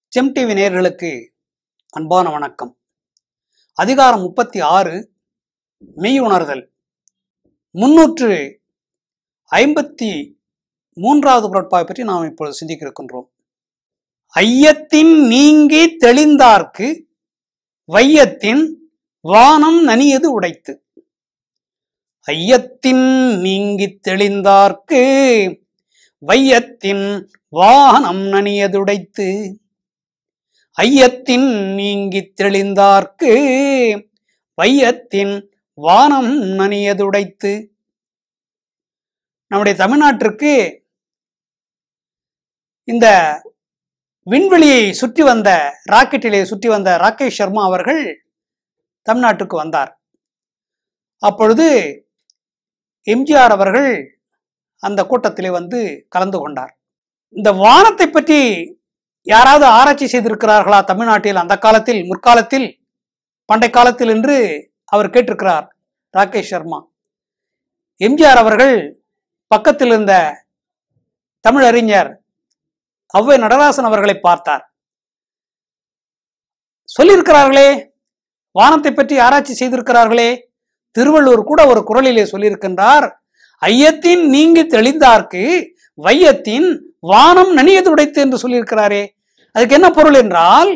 GeM TV நேயர்களுக்கு அன்பான வணக்கம் அதிகாரம் முப்பத்தி ஆறு மெய் உணர்தல் முன்னூற்று ஐம்பத்தி மூன்றாவது குரட்பாவை பற்றி நாம் இப்பொழுது சிந்திக்க இருக்கின்றோம் ஐயத்தின் நீங்கி தெளிந்தார்க்கு வையத்தின் வானம் நனியது உடைத்து ஐயத்தின் நீங்கி தெளிந்தார்க்கு வையத்தின் வானம் நனியதுடைத்து ஐயத்தின் நீங்கி தெளிந்தார்க்கு வையத்தின் வானம் நனியதுடைத்து நம்முடைய தமிழ்நாட்டிற்கு இந்த விண்வெளியை சுற்றி வந்த ராக்கெட்டிலே சுற்றி வந்த ராகேஷ் சர்மா அவர்கள் தமிழ்நாட்டுக்கு வந்தார் அப்பொழுது எம்ஜிஆர் அவர்கள் அந்த கூட்டத்திலே வந்து கலந்து கொண்டார் இந்த வானத்தை பற்றி யாராவது ஆராய்ச்சி செய்திருக்கிறார்களா தமிழ்நாட்டில் அந்த காலத்தில் முற்காலத்தில் பண்டை காலத்தில் என்று அவர் கேட்டிருக்கிறார் ராகேஷ் சர்மா எம்ஜிஆர் அவர்கள் பக்கத்தில் இருந்த தமிழறிஞர் ஔவை நடராசன் அவர்களை பார்த்தார் சொல்லியிருக்கிறார்களே வானத்தை பற்றி ஆராய்ச்சி செய்திருக்கிறார்களே திருவள்ளுவர் கூட ஒரு குரலிலே சொல்லியிருக்கின்றார் ஐயத்தின் நீங்கி தெளிந்தார்க்கு வையத்தின் வானம் நனியது உடைத்து என்று சொல்லியிருக்கிறாரே அதுக்கு என்ன பொருள் என்றால்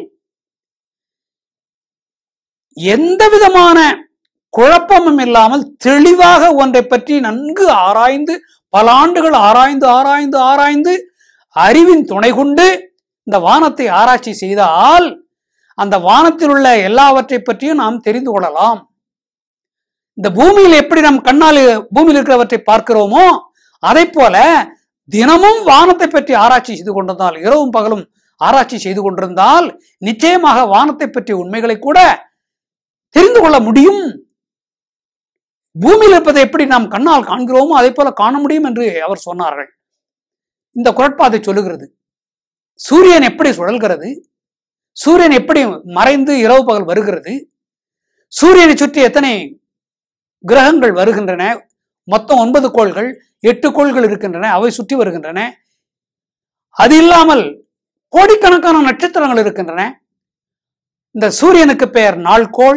எந்த விதமான குழப்பமும் இல்லாமல் தெளிவாக ஒன்றை பற்றி நன்கு ஆராய்ந்து பல ஆண்டுகள் ஆராய்ந்து ஆராய்ந்து ஆராய்ந்து அறிவின் துணை கொண்டு இந்த வானத்தை ஆராய்ச்சி செய்தால் அந்த வானத்தில் உள்ள எல்லாவற்றை பற்றியும் நாம் தெரிந்து கொள்ளலாம் இந்த பூமியில் எப்படி நம் கண்ணால் பூமியில் இருக்கிறவற்றை பார்க்கிறோமோ அதை போல தினமும் வானத்தை பற்றி ஆராய்ச்சி செய்து கொண்டிருந்தால் இரவும் பகலும் ஆராய்ச்சி செய்து கொண்டிருந்தால் நிச்சயமாக வானத்தை பற்றிய உண்மைகளை கூட தெரிந்து கொள்ள முடியும் பூமியில் இருப்பதை எப்படி நாம் கண்ணால் காண்கிறோமோ அதே போல காண முடியும் என்று அவர் சொன்னார்கள் இந்த குரட்பாதை சொல்லுகிறது சூரியன் எப்படி சுழல்கிறது சூரியன் எப்படி மறைந்து இரவு பகல் வருகிறது சூரியனை சுற்றி எத்தனை கிரகங்கள் வருகின்றன மொத்தம் ஒன்பது கோள்கள் எட்டு கோள்கள் இருக்கின்றன அவை சுற்றி வருகின்றன அது இல்லாமல் கோடிக்கணக்கான நட்சத்திரங்கள் இருக்கின்றன இந்த சூரியனுக்கு பெயர் நாள்கோள்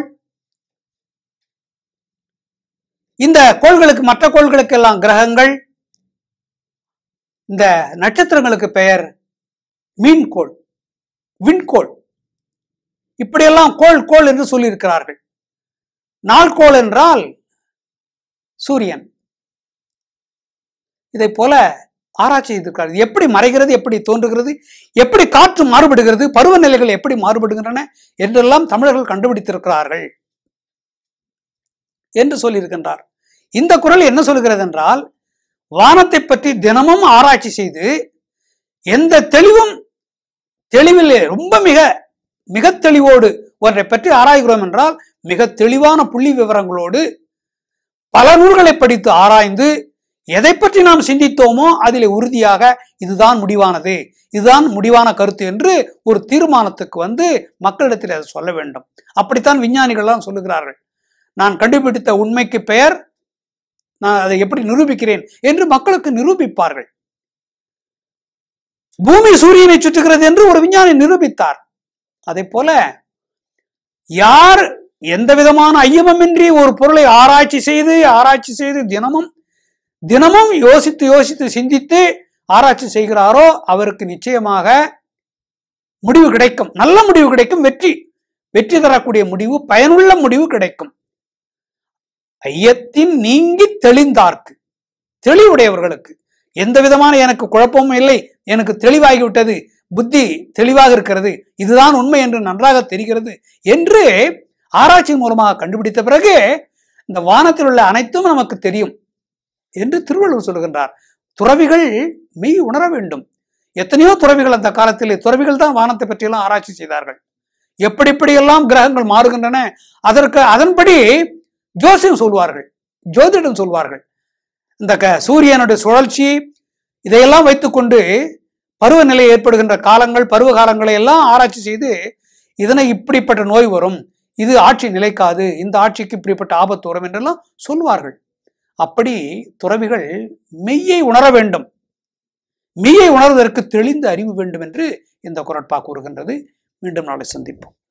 இந்த கோள்களுக்கு மற்ற கோள்களுக்கு எல்லாம் கிரகங்கள் இந்த நட்சத்திரங்களுக்கு பெயர் மீன்கோள் விண்கோள் இப்படியெல்லாம் கோள் கோள் என்று சொல்லியிருக்கிறார்கள் நாள்கோள் என்றால் சூரியன் இதை போல ஆராய்ச்சி செய்திருக்கிறார் எப்படி மறைகிறது எப்படி தோன்றுகிறது எப்படி காற்று மாறுபடுகிறது பருவநிலைகள் எப்படி மாறுபடுகின்றன என்றெல்லாம் தமிழர்கள் கண்டுபிடித்திருக்கிறார்கள் என்று சொல்லியிருக்கின்றார் இந்த குரல் என்ன சொல்கிறது என்றால் வானத்தை பற்றி தினமும் ஆராய்ச்சி செய்து எந்த தெளிவும் தெளிவில் ரொம்ப மிக மிக தெளிவோடு ஒன்றை பற்றி ஆராய்கிறோம் என்றால் மிக தெளிவான புள்ளி விவரங்களோடு பல நூல்களை படித்து ஆராய்ந்து எதை பற்றி நாம் சிந்தித்தோமோ அதில் உறுதியாக இதுதான் முடிவானது இதுதான் முடிவான கருத்து என்று ஒரு தீர்மானத்துக்கு வந்து மக்களிடத்தில் அதை சொல்ல வேண்டும் அப்படித்தான் விஞ்ஞானிகள்லாம் சொல்லுகிறார்கள் நான் கண்டுபிடித்த உண்மைக்கு பெயர் நான் அதை எப்படி நிரூபிக்கிறேன் என்று மக்களுக்கு நிரூபிப்பார்கள் பூமி சூரியனை சுற்றுகிறது என்று ஒரு விஞ்ஞானி நிரூபித்தார் அதே போல யார் எந்த விதமான ஐயமின்றி ஒரு பொருளை ஆராய்ச்சி செய்து ஆராய்ச்சி செய்து தினமும் தினமும் யோசித்து யோசித்து சிந்தித்து ஆராய்ச்சி செய்கிறாரோ அவருக்கு நிச்சயமாக முடிவு கிடைக்கும் நல்ல முடிவு கிடைக்கும் வெற்றி வெற்றி தரக்கூடிய முடிவு பயனுள்ள முடிவு கிடைக்கும் ஐயத்தின் நீங்கி தெளிந்தார்க்கு தெளிவுடையவர்களுக்கு எந்த விதமான எனக்கு குழப்பமும் இல்லை எனக்கு தெளிவாகிவிட்டது புத்தி தெளிவாக இருக்கிறது இதுதான் உண்மை என்று நன்றாக தெரிகிறது என்று ஆராய்ச்சி மூலமாக கண்டுபிடித்த பிறகு இந்த வானத்தில் உள்ள அனைத்தும் நமக்கு தெரியும் என்று திருவள்ளுவர் சொல்லுகின்றார் துறவிகள் மெய் உணர வேண்டும் எத்தனையோ துறவிகள் அந்த காலத்தில் துறவிகள் தான் வானத்தை பற்றியெல்லாம் ஆராய்ச்சி செய்தார்கள் எப்படி எப்படியெல்லாம் கிரகங்கள் மாறுகின்றன அதற்கு அதன்படி ஜோசியம் சொல்வார்கள் ஜோதிடம் சொல்வார்கள் இந்த க சூரியனுடைய சுழற்சி இதையெல்லாம் வைத்துக்கொண்டு பருவநிலை ஏற்படுகின்ற காலங்கள் பருவ காலங்களை எல்லாம் ஆராய்ச்சி செய்து இதனை இப்படிப்பட்ட நோய் வரும் இது ஆட்சி நிலைக்காது இந்த ஆட்சிக்கு இப்படிப்பட்ட ஆபத்து வரும் என்றெல்லாம் சொல்வார்கள் அப்படி துறவிகள் மெய்யை உணர வேண்டும் மெய்யை உணர்வதற்கு தெளிந்த அறிவு வேண்டும் என்று இந்த குரட்பா கூறுகின்றது மீண்டும் நாளை சந்திப்போம்